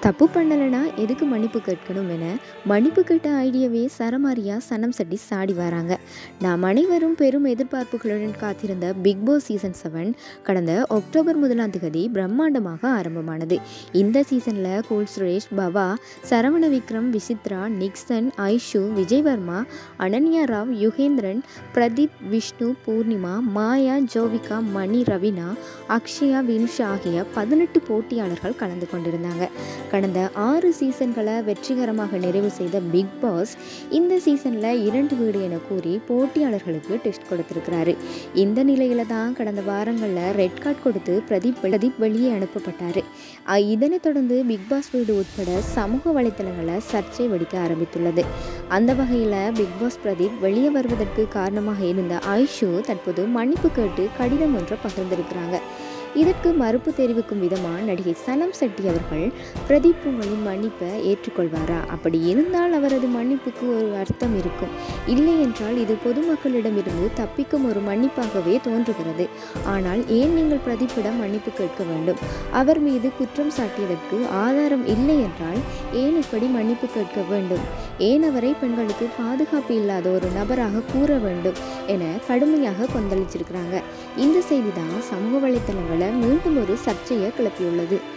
தப்பு பண்ணலைன்னா எதுக்கு மன்னிப்பு கேட்கணும் என மன்னிப்பு கேட்ட ஐடியாவே சரமாரியா சனம் சட்டி சாடி வராங்க நாம் அனைவரும் பெரும் எதிர்பார்ப்புகளுடன் காத்திருந்த பிக் பாஸ் சீசன் செவன் கடந்த அக்டோபர் முதலாம் தேதி பிரம்மாண்டமாக ஆரம்பமானது இந்த சீசனில் கூல் சுரேஷ் பவா சரவண விக்ரம் விசித்ரா நிக்சன் ஐஷு விஜய்வர்மா அனன்யா ராவ் யுகேந்திரன் பிரதீப் விஷ்ணு பூர்ணிமா மாயா ஜோவிகா மணி ரவினா அக்ஷயா வினுஷா ஆகிய பதினெட்டு போட்டியாளர்கள் கலந்து கொண்டிருந்தாங்க கடந்த ஆறு சீசன்களை வெற்றிகரமாக நிறைவு செய்த பிக் பாஸ் இந்த சீசனில் இரண்டு வீடு என கூறி போட்டியாளர்களுக்கு டெஸ்ட் கொடுத்திருக்கிறாரு இந்த நிலையில தான் கடந்த வாரங்களில் ரெட் கார்டு கொடுத்து பிரதீப் பிரதீப் வெளியே அனுப்பப்பட்டார் இதனைத் தொடர்ந்து பிக் பாஸ் வீடு உட்பட சமூக வலைத்தளங்களில் சர்ச்சை வெடிக்க ஆரம்பித்துள்ளது அந்த வகையில் பிக் பாஸ் பிரதீப் வெளியே வருவதற்கு காரணமாக இருந்த ஐஷு தற்போது மன்னிப்பு கேட்டு கடிதம் ஒன்றை பகிர்ந்திருக்கிறாங்க இதற்கு மறுப்பு தெரிவிக்கும் விதமாக நடிகை சனம் செட்டி அவர்கள் பிரதீப் உங்களின் மன்னிப்பை ஏற்றுக்கொள்வாரா அப்படி இருந்தால் அவரது மன்னிப்புக்கு ஒரு அர்த்தம் இருக்கும் இல்லை என்றால் இது பொதுமக்களிடமிருந்து தப்பிக்கும் ஒரு மன்னிப்பாகவே தோன்றுகிறது ஆனால் ஏன் நீங்கள் பிரதீப்பிடம் மன்னிப்பு கேட்க வேண்டும் அவர் மீது குற்றம் சாட்டியதற்கு ஆதாரம் இல்லை என்றால் ஏன் இப்படி மன்னிப்பு கேட்க வேண்டும் ஏன் அவரை பெண்களுக்கு பாதுகாப்பு இல்லாத ஒரு நபராக கூற வேண்டும் என கடுமையாக கொந்தளிச்சிருக்கிறாங்க இந்த செய்தி தான் சமூக வலைத்தளங்களை மீண்டும் ஒரு சர்ச்சையை கிளப்பியுள்ளது